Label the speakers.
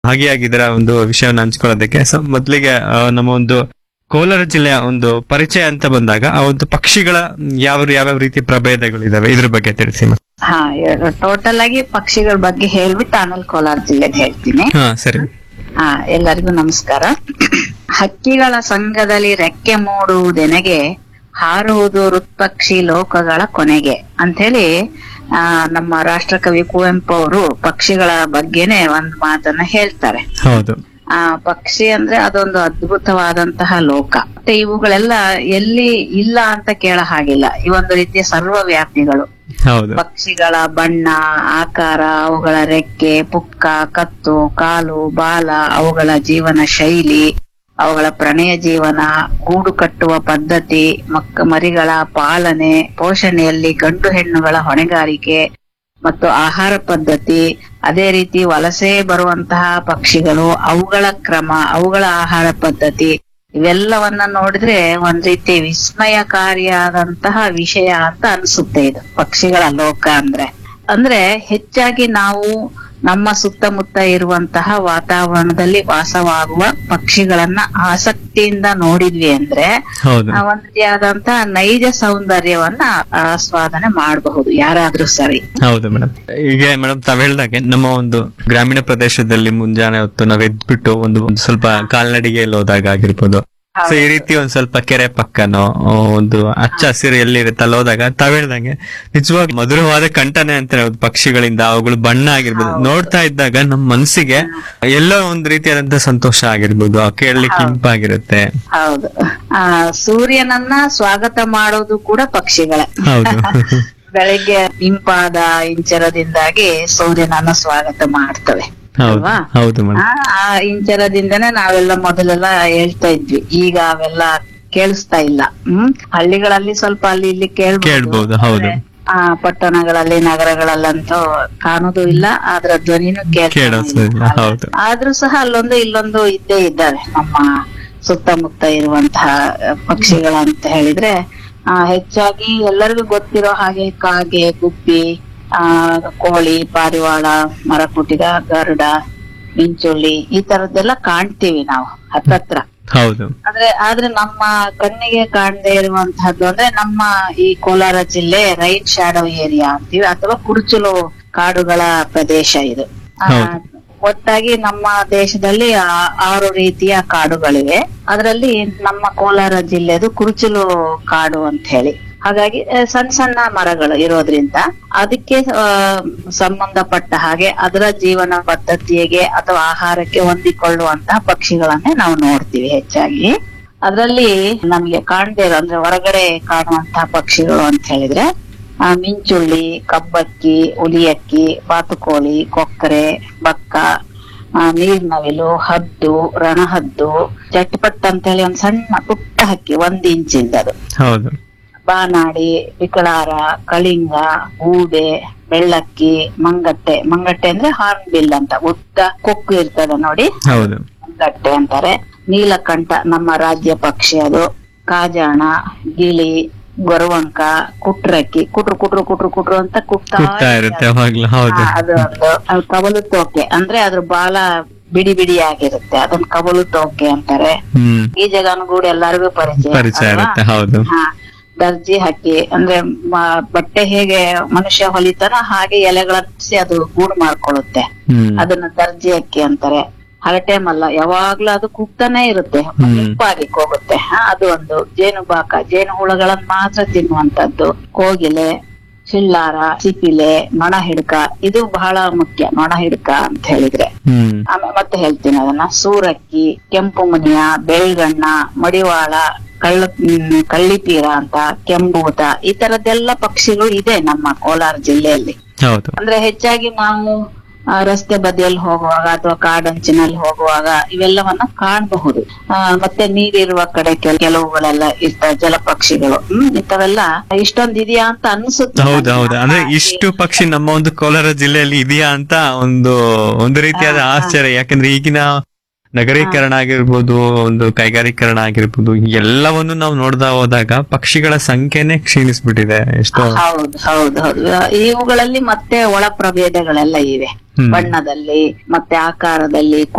Speaker 1: ಭಾಗಿಯಾಗಿ ಇದರ ಒಂದು ವಿಷಯವನ್ನು ಹಂಚ್ಕೊಳ್ಳೋದಕ್ಕೆ ಸೊ ಮೊದಲಿಗೆ ಆ, ನಮ್ಮ ಒಂದು ಕೋಲಾರ ಜಿಲ್ಲೆಯ ಒಂದು ಪರಿಚಯ ಅಂತ ಬಂದಾಗ ಆ ಒಂದು ಪಕ್ಷಿಗಳ ಯಾವ ಯಾವ್ಯಾವ ರೀತಿ ಪ್ರಭೇದಗಳಿದಾವೆ ಇದ್ರ ಬಗ್ಗೆ ತಿಳಿಸಿ ಮ್ಯಾಮ್.
Speaker 2: ಹಾ ಟೋಟಲ್ ಆಗಿ ಪಕ್ಷಿಗಳ ಬಗ್ಗೆ ಹೇಳ್ಬಿಟ್ಟು ಆಮೇಲೆ ಕೋಲಾರ ಜಿಲ್ಲೆದ್ ಹೇಳ್ತೀನಿ
Speaker 1: ಹಾ ಸರಿ
Speaker 2: ಹಾ ಎಲ್ಲರಿಗೂ ನಮಸ್ಕಾರ ಹಕ್ಕಿಗಳ ಸಂಘದಲ್ಲಿ ರೆಕ್ಕೆ ಮೂಡುವುದೆನಗೆ ಹಾರುವುದು ಋತ್ಪಕ್ಷಿ ಲೋಕಗಳ ಕೊನೆಗೆ ಅಂಥೇಳಿ ಆ ನಮ್ಮ ರಾಷ್ಟ್ರಕವಿ ಕುವೆಂಪು ಅವರು ಪಕ್ಷಿಗಳ ಬಗ್ಗೆನೆ ಒಂದ್ ಮಾತನ್ನ ಹೇಳ್ತಾರೆ
Speaker 1: ಹೌದು
Speaker 2: ಆ ಪಕ್ಷಿ ಅಂದ್ರೆ ಅದೊಂದು ಅದ್ಭುತವಾದಂತಹ ಲೋಕ ಮತ್ತೆ ಇವುಗಳೆಲ್ಲ ಎಲ್ಲಿ ಇಲ್ಲ ಅಂತ ಕೇಳ ಹಾಗಿಲ್ಲ ಇವೊಂದು ರೀತಿಯ ಸರ್ವವ್ಯಾಪಿಗಳು
Speaker 1: ಹೌದು
Speaker 2: ಪಕ್ಷಿಗಳ ಬಣ್ಣ ಆಕಾರ ಅವುಗಳ ರೆಕ್ಕೆ ಪುಕ್ಕ ಕತ್ತು ಕಾಲು ಬಾಲ ಅವುಗಳ ಜೀವನ ಶೈಲಿ ಅವುಗಳ ಪ್ರಣಯ ಜೀವನ ಗೂಡು ಕಟ್ಟುವ ಪದ್ಧತಿ ಮಕ್ಕ ಮರಿಗಳ ಪಾಲನೆ ಪೋಷಣೆಯಲ್ಲಿ ಗಂಡು ಹೆಣ್ಣುಗಳ ಹೊಣೆಗಾರಿಕೆ ಮತ್ತು ಆಹಾರ ಪದ್ಧತಿ ಅದೇ ರೀತಿ ವಲಸೆ ಬರುವಂತಹ ಪಕ್ಷಿಗಳು ಅವುಗಳ ಕ್ರಮ ಅವುಗಳ ಆಹಾರ ಪದ್ಧತಿ ಇವೆಲ್ಲವನ್ನ ನೋಡಿದ್ರೆ ಒಂದ್ ರೀತಿ ವಿಸ್ಮಯಕಾರಿಯಾದಂತಹ ವಿಷಯ ಅಂತ ಅನ್ಸುತ್ತೆ ಇದು ಪಕ್ಷಿಗಳ ಲೋಕ ಅಂದ್ರೆ ಅಂದ್ರೆ ಹೆಚ್ಚಾಗಿ ನಾವು ನಮ್ಮ ಸುತ್ತಮುತ್ತ ಇರುವಂತಹ ವಾತಾವರಣದಲ್ಲಿ ವಾಸವಾಗುವ ಪಕ್ಷಿಗಳನ್ನ ಆಸಕ್ತಿಯಿಂದ ನೋಡಿದ್ವಿ ಅಂದ್ರೆ
Speaker 1: ಹೌದು
Speaker 2: ಆ ಒಂದ್ ರೀತಿಯಾದಂತಹ ನೈಜ ಸೌಂದರ್ಯವನ್ನ ಆಸ್ವಾದನೆ ಮಾಡಬಹುದು ಯಾರಾದ್ರೂ ಸರಿ
Speaker 1: ಹೌದು ಮೇಡಮ್ ಈಗ ಮೇಡಮ್ ತಾವ್ ಹೇಳ್ದಾಗೆ ನಮ್ಮ ಒಂದು ಗ್ರಾಮೀಣ ಪ್ರದೇಶದಲ್ಲಿ ಮುಂಜಾನೆ ಹೊತ್ತು ನಾವ್ ಎದ್ಬಿಟ್ಟು ಒಂದು ಒಂದು ಸ್ವಲ್ಪ ಕಾಲ್ನಡಿಗೆಯಲ್ಲಿ ಹೋದಾಗ ಆಗಿರ್ಬೋದು ಸೊ ಈ ರೀತಿ ಒಂದ್ ಸ್ವಲ್ಪ ಕೆರೆ ಪಕ್ಕನೋ ಆ, ಒಂದು ಹಚ್ಚ ಹಸಿರು ಎಲ್ಲಿರುತ್ತೆ ಅಲ್ಲಿ ಹೋದಾಗ ತಾವ್ ಹೇಳ್ದಂಗೆ ನಿಜವಾಗಿ ಮಧುರವಾದ ಕಂಠನೆ ಅಂತ ಹೇಳ್ಬೋದು ಪಕ್ಷಿಗಳಿಂದ ಅವುಗಳು ಬಣ್ಣ ಆಗಿರ್ಬೋದು ನೋಡ್ತಾ ಇದ್ದಾಗ ನಮ್ ಮನ್ಸಿಗೆ ಎಲ್ಲೋ ಒಂದ್ ರೀತಿಯಾದಂತ ಸಂತೋಷ ಆಗಿರ್ಬೋದು ಆ ಕೇಳಲಿಕ್ಕೆ ಇಂಪಾಗಿರುತ್ತೆ
Speaker 2: ಹೌದು ಆ ಸೂರ್ಯನನ್ನ ಸ್ವಾಗತ ಮಾಡೋದು ಕೂಡ ಪಕ್ಷಿಗಳೇ
Speaker 1: ಹೌದು
Speaker 2: ಬೆಳಿಗ್ಗೆ ಇಂಪಾದ ಇಂಚರದಿಂದಾಗಿ ಸೂರ್ಯನನ್ನ ಸ್ವಾಗತ ಮಾಡ್ತವೆ
Speaker 1: ಹೌದು
Speaker 2: ಅಲ್ವಾ?
Speaker 1: ಹೌದು ಮೇಡಮ್
Speaker 2: ಆ ಆ ಇಂಚರದಿಂದನೇ ನಾವೆಲ್ಲ ಮೊದಲೆಲ್ಲ ಹೇಳ್ತಾ ಇದ್ವಿ ಈಗ ಅವೆಲ್ಲ ಕೇಳಿಸ್ತಾ ಇಲ್ಲ ಹ್ಮ್ ಹಳ್ಳಿಗಳಲ್ಲಿ ಸ್ವಲ್ಪ ಅಲ್ಲಿ ಇಲ್ಲಿ
Speaker 1: ಕೇಳ್ಬೋದು,
Speaker 2: ಕೇಳ್ಬೋದು
Speaker 1: ಹೌದು.
Speaker 2: ಆ ಪಟ್ಟಣಗಳಲ್ಲಿ ನಗರಗಳಲ್ಲಂತೂ ಕಾಣೋದು ಇಲ್ಲ ಅದ್ರ ಧ್ವನಿನೂ ಕೇಳ್ತಾ
Speaker 1: ಕೇಳಿಸೋದಿಲ್ಲ
Speaker 2: ಇಲ್ಲ.
Speaker 1: ಹೌದು
Speaker 2: ಆದ್ರೂ ಸಹ ಅಲ್ಲೊಂದು ಇಲ್ಲೊಂದು ಇದ್ದೇ ಇದ್ದಾವೆ ನಮ್ಮ ಸುತ್ತಮುತ್ತ ಇರುವಂತಹ ಪಕ್ಷಿಗಳಂತ ಹೇಳಿದ್ರೆ ಆ ಹೆಚ್ಚಾಗಿ ಎಲ್ಲರಿಗೂ ಗೊತ್ತಿರೋ ಹಾಗೆ ಕಾಗೆ ಗುಬ್ಬಿ ಆ ಕೋಳಿ ಪಾರಿವಾಳ ಮರಕುಟಿಗ ಗರುಡ ಮಿಂಚುಳ್ಳಿ ಈ ತರದ್ದೆಲ್ಲ ಕಾಣ್ತೀವಿ ನಾವು ಹತ್ತತ್ರ
Speaker 1: ಹೌದು
Speaker 2: ಆದ್ರೆ ಆದ್ರೆ ನಮ್ಮ ಕಣ್ಣಿಗೆ ಕಾಣದೇ ಇರುವಂತಹದ್ದು ಅಂದ್ರೆ ನಮ್ಮ ಈ ಕೋಲಾರ ಜಿಲ್ಲೆ ರೈನ್ ಶಾಡೋ ಏರಿಯಾ ಅಂತೀವಿ ಅಥವಾ ಕುರುಚಲು ಕಾಡುಗಳ ಪ್ರದೇಶ ಇದು ಆ,
Speaker 1: ಹೌದು.
Speaker 2: ಒಟ್ಟಾಗಿ ನಮ್ಮ ದೇಶದಲ್ಲಿ ಆ- ಆರು ರೀತಿಯ ಕಾಡುಗಳಿವೆ ಅದರಲ್ಲಿ ನಮ್ಮ ಕೋಲಾರ ಜಿಲ್ಲೆದು ಕುರುಚಲು ಕಾಡು ಅಂತ ಹೇಳಿ ಹಾಗಾಗಿ ಆ, ಸಣ್ಣ ಸಣ್ಣ ಮರಗಳು ಇರೋದ್ರಿಂದ ಅದಕ್ಕೆ ಆ, ಸಂಬಂಧಪಟ್ಟ ಹಾಗೆ ಅದರ ಜೀವನ ಪದ್ಧತಿಗೆ ಅಥವಾ ಆಹಾರಕ್ಕೆ ಹೊಂದಿಕೊಳ್ಳುವಂತಹ ಪಕ್ಷಿಗಳನ್ನೇ ನಾವು ನೋಡ್ತೀವಿ ಹೆಚ್ಚಾಗಿ ಅದರಲ್ಲಿ ನಮಗೆ ಕಾಣದೇ ಇರೋ ಅಂದ್ರೆ ಹೊರಗಡೆ ಕಾಣುವಂತಹ ಪಕ್ಷಿಗಳು ಅಂತ ಹೇಳಿದ್ರೆ ಆ, ಮಿಂಚುಳ್ಳಿ ಕಬ್ಬಕ್ಕಿ ಉಲಿಯಕ್ಕಿ ಬಾತುಕೋಳಿ ಕೊಕ್ಕರೆ ಬಕ್ಕ ಆ, ನೀರ್ನವಿಲು ಹದ್ದು ರಣಹದ್ದು ಚಟ್ಪಟ್ ಅಂತ ಹೇಳಿ ಒಂದ್ ಸಣ್ಣ ಪುಟ್ಟ ಹಕ್ಕಿ ಒಂದ್ ಇಂಚಿಂದ ಅದು
Speaker 1: ಹೌದು
Speaker 2: ಬಾನಾಡಿ ವಿಕಳಾರ ಕಳಿಂಗ ಗೂಡೆ ಬೆಳ್ಳಕ್ಕಿ ಮಂಗಟ್ಟೆ ಮಂಗಟ್ಟೆ ಅಂದ್ರೆ ಹಾರ್ನ್ ಬಿಲ್ ಅಂತ ಉದ್ದ ಕೊಕ್ಕು ಇರ್ತದೆ ನೋಡಿ
Speaker 1: ಹೌದು
Speaker 2: ಮಂಗಟ್ಟೆ ಅಂತಾರೆ ನೀಲಕಂಠ ನಮ್ಮ ರಾಜ್ಯ ಪಕ್ಷಿ ಅದು ಕಾಜಾಣ ಗಿಳಿ ಗೊರವಂಕ ಕುಟ್ರಕ್ಕಿ ಕುಟ್ರು ಕುಟ್ರು ಕುಟ್ರು ಕುಟ್ರು ಅಂತ ಕುಟ್ತಾ
Speaker 1: ಕುಟ್ತಾ ಇರುತ್ತೆ ಯಾವಾಗ್ಲೂ ಹೌದು
Speaker 2: ಹಾ, ಅದು ಒಂದು ಅದು ಕವಲು ತೋಕೆ ಅಂದ್ರೆ ಅದ್ರ ಬಾಲ ಬಿಡಿ ಬಿಡಿ ಆಗಿರುತ್ತೆ ಅದನ್ನ ಕವಲು ತೋಕೆ ಅಂತಾರೆ
Speaker 1: ಹ್ಮ್
Speaker 2: ಈ ಜಗನ್ಗೂಡು ಎಲ್ಲರಿಗೂ ಪರಿಚಯ
Speaker 1: ಪರಿಚಯ
Speaker 2: ಅಲ್ವಾ?
Speaker 1: ಇರುತ್ತೆ ಹೌದು
Speaker 2: ಹಾ ದರ್ಜಿ ಹಾಕಿ ಅಂದ್ರೆ ಮ- ಬಟ್ಟೆ ಹೇಗೆ ಮನುಷ್ಯ ಹೊಲಿತಾನ ಹಾಗೆ ಎಲೆಗಳನ್ಸಿ ಅದು ಗೂಡು ಮಾಡ್ಕೊಳ್ಳುತ್ತೆ
Speaker 1: ಹ್ಮ್
Speaker 2: ಅದನ್ನ ದರ್ಜಿ ಅಕ್ಕಿ ಅಂತಾರೆ ಹರಟೆ ಮಲ್ಲ ಯಾವಾಗ್ಲೂ ಅದು ಕೂಗ್ತಾನೆ ಇರುತ್ತೆ
Speaker 1: ಹ್ಮ್.
Speaker 2: ಉಪ್ಪಾಗಿ ಹೋಗುತ್ತೆ ಹಾ, ಅದು ಒಂದು ಜೇನುಬಾಕ ಜೇನು ಹುಳಗಳನ್ನ ಮಾತ್ರ ತಿನ್ನುವಂತದ್ದು ಕೋಗಿಲೆ ಚಿಲ್ಲಾರ ಸಿಪಿಲೆ ನೊಣ ಹಿಡ್ಕ ಇದು ಬಹಳ ಮುಖ್ಯ ನೊಣ ಹಿಡ್ಕ ಅಂತ ಹೇಳಿದ್ರೆ
Speaker 1: ಹ್ಮ್
Speaker 2: ಆಮೇಲೆ ಮತ್ತೆ ಹೇಳ್ತೀನಿ ಅದನ್ನ ಸೂರಕ್ಕಿ ಕೆಂಪು ಮುನಿಯ ಬೆಳ್ಗಣ್ಣ ಮಡಿವಾಳ ಕಳ್ಳ ಹ್ಮ್, ಕಳ್ಳಿಪೀರ ಅಂತ ಕೆಂಬೂತ ಈ ತರದ್ದೆಲ್ಲ ಪಕ್ಷಿಗಳು ಇದೆ ನಮ್ಮ ಕೋಲಾರ ಜಿಲ್ಲೆಯಲ್ಲಿ
Speaker 1: ಹೌದು
Speaker 2: ಅಂದ್ರೆ ಹೆಚ್ಚಾಗಿ ನಾವು ಆ, ರಸ್ತೆ ಬದಿಯಲ್ಲಿ ಹೋಗುವಾಗ ಅಥವಾ ಕಾಡಂಚಿನಲ್ಲಿ ಹೋಗುವಾಗ ಇವೆಲ್ಲವನ್ನ ಕಾಣಬಹುದು ಆ, ಮತ್ತೆ ನೀರಿರುವ ಕಡೆ ಕೆಲ- ಕೆಲವುಗಳೆಲ್ಲ ಇರ್ತವೆ ಜಲಪಕ್ಷಿಗಳು ಹ್ಮ್ ಇಂಥವೆಲ್ಲ ಇಷ್ಟೊಂದ್ ಇದೆಯಾ ಅಂತ ಅನ್ಸುತ್ತೆ
Speaker 1: ಹೌದು
Speaker 2: ನನಗೆ.
Speaker 1: ಹೌದು ಅಂದ್ರೆ
Speaker 2: ಆ,
Speaker 1: ಇಷ್ಟು ಪಕ್ಷಿ ನಮ್ಮ ಒಂದು ಕೋಲಾರ ಜಿಲ್ಲೆಯಲ್ಲಿ ಇದೆಯಾ ಅಂತ ಒಂದು ಒಂದು ರೀತಿಯಾದ ಆಶ್ಚರ್ಯ ಯಾಕಂದ್ರೆ ಈಗಿನ ನಗರೀಕರಣ ಆಗಿರ್ಬೋದು ಒಂದು ಕೈಗಾರೀಕರಣ ಆಗಿರ್ಬೋದು ಎಲ್ಲವನ್ನು ನಾವು ನೋಡ್ತಾ ಹೋದಾಗ ಪಕ್ಷಿಗಳ ಸಂಖ್ಯೆನೆ ಕ್ಷೀಣಿಸ್ಬಿಟ್ಟಿದೆ ಎಷ್ಟೋ
Speaker 2: ಹೌದು ಹೌದು ಹೌದು ಇವುಗಳಲ್ಲಿ ಮತ್ತೆ ಒಳ ಪ್ರಭೇದಗಳೆಲ್ಲ ಇವೆ
Speaker 1: ಹ್ಮ್.
Speaker 2: ಬಣ್ಣದಲ್ಲಿ ಮತ್ತೆ ಆಕಾರದಲ್ಲಿ